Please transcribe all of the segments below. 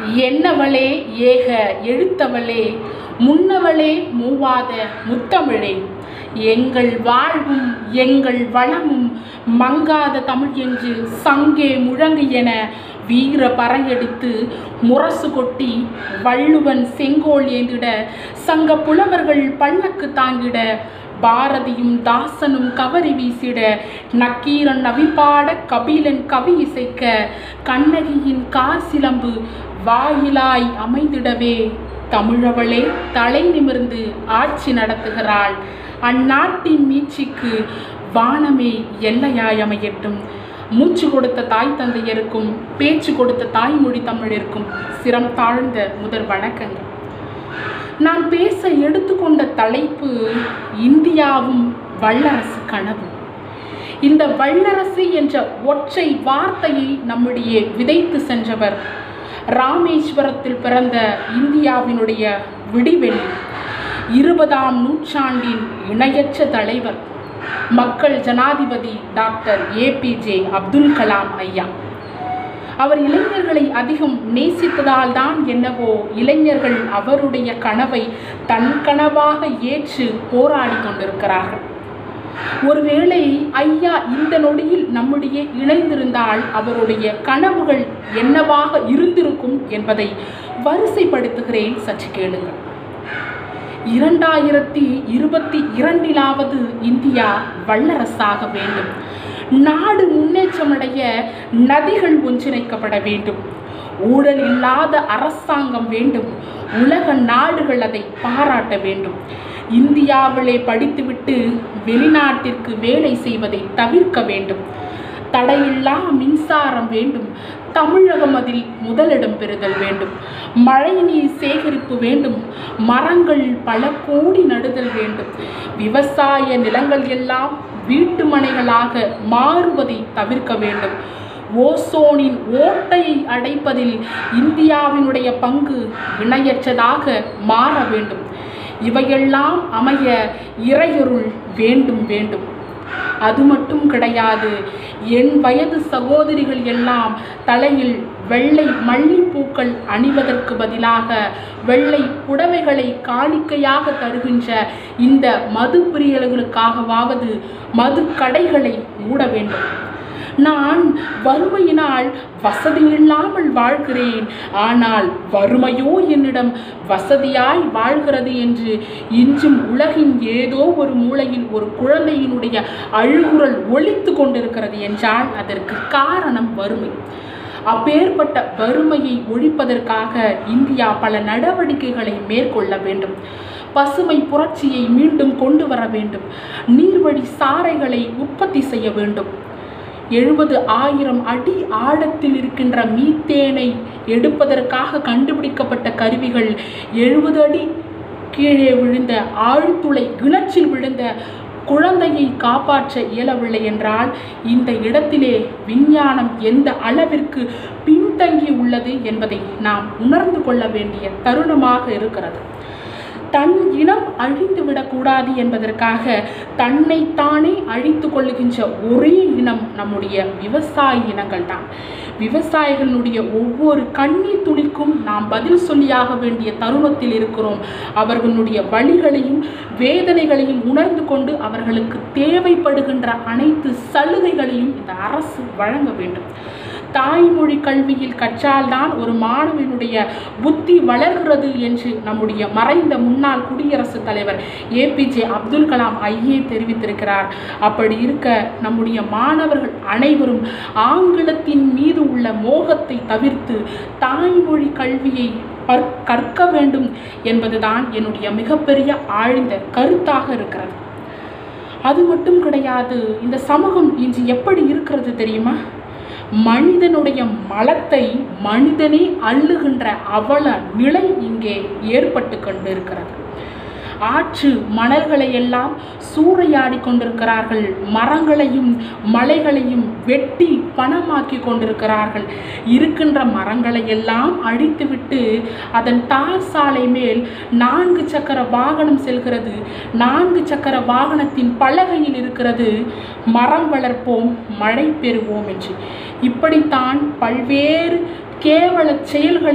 என்னவளே ஏக எழுத்தவளே முன்னவளே மூவாத முத்தமிழே எங்கள் வாழ்வும் எங்கள் வளமும் மங்காத தமிழ் என்று சங்கே முழங்கு என வீர பறையடித்து முரசு கொட்டி வள்ளுவன் செங்கோல் ஏந்திட சங்க புலவர்கள் பல்லக்கு தாங்கிட பாரதியும் தாசனும் கவரி வீசிட நக்கீரன் நவிப்பாட கபிலன் கவி இசைக்க கண்ணகியின் கார் சிலம்பு வாயிலாய் அமைந்திடவே தமிழவளே தலை நிமிர்ந்து ஆட்சி நடத்துகிறாள் அந்நாட்டின் மீட்சிக்கு வானமே எல்லையாய் அமையட்டும் மூச்சு கொடுத்த தாய் தந்தையருக்கும் பேச்சு கொடுத்த தாய்மொழி தமிழிற்கும் சிரம் தாழ்ந்த முதல் வணக்கங்கள் நான் பேச எடுத்துக்கொண்ட தலைப்பு இந்தியாவும் வல்லரசு கனவு இந்த வல்லரசு என்ற ஒற்றை வார்த்தையை நம்முடைய விதைத்து சென்றவர் ராமேஸ்வரத்தில் பிறந்த இந்தியாவினுடைய விடிவெளி இருபதாம் நூற்றாண்டின் இணையற்ற தலைவர் மக்கள் ஜனாதிபதி டாக்டர் ஏபிஜே அப்துல் கலாம் ஐயா அவர் இளைஞர்களை அதிகம் நேசித்ததால் தான் என்னவோ இளைஞர்கள் அவருடைய கனவை தன் கனவாக ஏற்று போராடி கொண்டிருக்கிறார்கள் ஒருவேளை ஐயா இந்த நொடியில் நம்முடைய இணைந்திருந்தால் அவருடைய கனவுகள் என்னவாக இருந்திருக்கும் என்பதை வரிசைப்படுத்துகிறேன் சற்று கேளுங்கள் இரண்டாயிரத்தி இருபத்தி இரண்டிலாவது இந்தியா வல்லரசாக வேண்டும் நாடு முன்னேற்றமடைய நதிகள் ஒன்றிணைக்கப்பட வேண்டும் ஊழல் இல்லாத அரசாங்கம் வேண்டும் உலக நாடுகள் அதை பாராட்ட வேண்டும் இந்தியாவிலே படித்துவிட்டு வெளிநாட்டிற்கு வேலை செய்வதை தவிர்க்க வேண்டும் தடையில்லா மின்சாரம் வேண்டும் தமிழகம் அதில் முதலிடம் பெறுதல் வேண்டும் மழைநீர் சேகரிப்பு வேண்டும் மரங்கள் பல கோடி நடுதல் வேண்டும் விவசாய நிலங்கள் எல்லாம் வீட்டு மனைகளாக மாறுவதை தவிர்க்க வேண்டும் ஓசோனின் ஓட்டையை அடைப்பதில் இந்தியாவினுடைய பங்கு இணையற்றதாக மாற வேண்டும் இவையெல்லாம் அமைய இறையொருள் வேண்டும் வேண்டும் அது மட்டும் கிடையாது என் வயது சகோதரிகள் எல்லாம் தலையில் வெள்ளை மல்லிப்பூக்கள் அணிவதற்கு பதிலாக வெள்ளை புடவைகளை காணிக்கையாக தருகின்ற இந்த மது பிரியல்களுக்காகவாவது மது கடைகளை மூட வேண்டும் நான் வறுமையினால் வசதி இல்லாமல் வாழ்கிறேன் ஆனால் வறுமையோ என்னிடம் வசதியாய் வாழ்கிறது என்று இன்றும் உலகின் ஏதோ ஒரு மூலையில் ஒரு குழந்தையினுடைய அழுகுரல் ஒழித்து கொண்டிருக்கிறது என்றால் அதற்கு காரணம் வறுமை அப்பேற்பட்ட வறுமையை ஒழிப்பதற்காக இந்தியா பல நடவடிக்கைகளை மேற்கொள்ள வேண்டும் பசுமை புரட்சியை மீண்டும் கொண்டு வர வேண்டும் நீர்வழி சாலைகளை உற்பத்தி செய்ய வேண்டும் எழுபது ஆயிரம் அடி ஆழத்தில் இருக்கின்ற மீத்தேனை எடுப்பதற்காக கண்டுபிடிக்கப்பட்ட கருவிகள் எழுபது அடி கீழே விழுந்த ஆழ்துளை கிணற்றில் விழுந்த குழந்தையை காப்பாற்ற இயலவில்லை என்றால் இந்த இடத்திலே விஞ்ஞானம் எந்த அளவிற்கு பின்தங்கி உள்ளது என்பதை நாம் உணர்ந்து கொள்ள வேண்டிய தருணமாக இருக்கிறது தன் இனம் அழிந்து விடக்கூடாது என்பதற்காக தன்னைத்தானே அழித்து கொள்ளுகின்ற ஒரே இனம் நம்முடைய விவசாய இனங்கள் தான் விவசாயிகளுடைய ஒவ்வொரு கண்ணீர் துளிக்கும் நாம் பதில் சொல்லியாக வேண்டிய தருணத்தில் இருக்கிறோம் அவர்களுடைய வழிகளையும் வேதனைகளையும் உணர்ந்து கொண்டு அவர்களுக்கு தேவைப்படுகின்ற அனைத்து சலுகைகளையும் இந்த அரசு வழங்க வேண்டும் தாய்மொழி கல்வியில் கற்றால்தான் ஒரு மாணவனுடைய புத்தி வளர்கிறது என்று நம்முடைய மறைந்த முன்னாள் குடியரசுத் தலைவர் ஏபிஜே அப்துல் கலாம் ஐயே தெரிவித்திருக்கிறார் அப்படி இருக்க நம்முடைய மாணவர்கள் அனைவரும் ஆங்கிலத்தின் மீது உள்ள மோகத்தை தவிர்த்து தாய்மொழி கல்வியை கற்க வேண்டும் என்பதுதான் என்னுடைய மிகப்பெரிய ஆழ்ந்த கருத்தாக இருக்கிறது அது மட்டும் கிடையாது இந்த சமூகம் இன்று எப்படி இருக்கிறது தெரியுமா மனிதனுடைய மலத்தை மனிதனே அள்ளுகின்ற அவல நிலை இங்கே ஏற்பட்டு கொண்டிருக்கிறது ஆற்று மணல்களை எல்லாம் சூறையாடி கொண்டிருக்கிறார்கள் மரங்களையும் மலைகளையும் வெட்டி பணமாக்கி கொண்டிருக்கிறார்கள் இருக்கின்ற மரங்களை எல்லாம் அழித்துவிட்டு அதன் தார் சாலை மேல் நான்கு சக்கர வாகனம் செல்கிறது நான்கு சக்கர வாகனத்தின் பலகையில் இருக்கிறது மரம் வளர்ப்போம் மழை பெறுவோம் என்று இப்படித்தான் பல்வேறு கேவல செயல்களையும் இந்த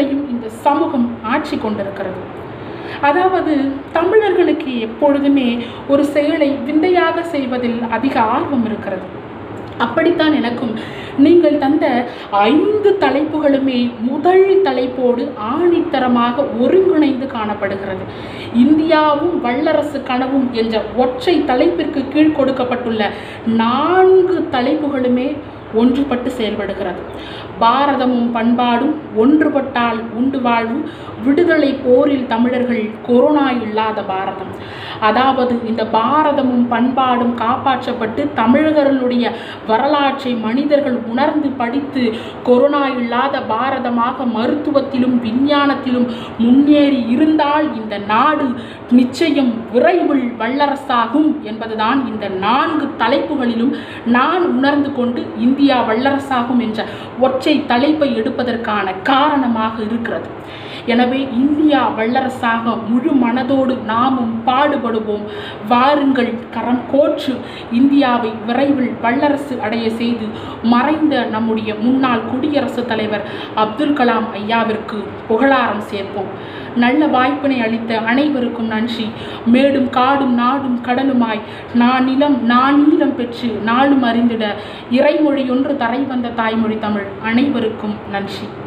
இந்த சமூகம் ஆட்சி கொண்டிருக்கிறது அதாவது தமிழர்களுக்கு எப்பொழுதுமே ஒரு செயலை விந்தையாக செய்வதில் அதிக ஆர்வம் இருக்கிறது அப்படித்தான் எனக்கும் நீங்கள் தந்த ஐந்து தலைப்புகளுமே முதல் தலைப்போடு ஆணித்தரமாக ஒருங்கிணைந்து காணப்படுகிறது இந்தியாவும் வல்லரசு கனவும் என்ற ஒற்றை தலைப்பிற்கு கீழ் கொடுக்கப்பட்டுள்ள நான்கு தலைப்புகளுமே ஒன்றுபட்டு செயல்படுகிறது பாரதமும் பண்பாடும் ஒன்றுபட்டால் உண்டு வாழ்வு விடுதலை போரில் தமிழர்கள் கொரோனா இல்லாத பாரதம் அதாவது இந்த பாரதமும் பண்பாடும் காப்பாற்றப்பட்டு தமிழர்களுடைய வரலாற்றை மனிதர்கள் உணர்ந்து படித்து கொரோனா இல்லாத பாரதமாக மருத்துவத்திலும் விஞ்ஞானத்திலும் முன்னேறி இருந்தால் இந்த நாடு நிச்சயம் விரைவில் வல்லரசாகும் என்பதுதான் இந்த நான்கு தலைப்புகளிலும் நான் உணர்ந்து கொண்டு இந்தியா வல்லரசாகும் என்ற ஒற்றை தலைப்பை எடுப்பதற்கான காரணமாக இருக்கிறது எனவே இந்தியா வல்லரசாக முழு மனதோடு நாமும் பாடுபடுவோம் வாருங்கள் கரம் கோற்று இந்தியாவை விரைவில் வல்லரசு அடைய செய்து மறைந்த நம்முடைய முன்னாள் குடியரசுத் தலைவர் அப்துல் கலாம் ஐயாவிற்கு புகழாரம் சேர்ப்போம் நல்ல வாய்ப்பினை அளித்த அனைவருக்கும் நன்றி மேடும் காடும் நாடும் கடலுமாய் நான் நிலம் நான் நீளம் பெற்று நாளும் அறிந்திட இறைமொழி ஒன்று தரை வந்த தாய்மொழி தமிழ் அனைவருக்கும் நன்றி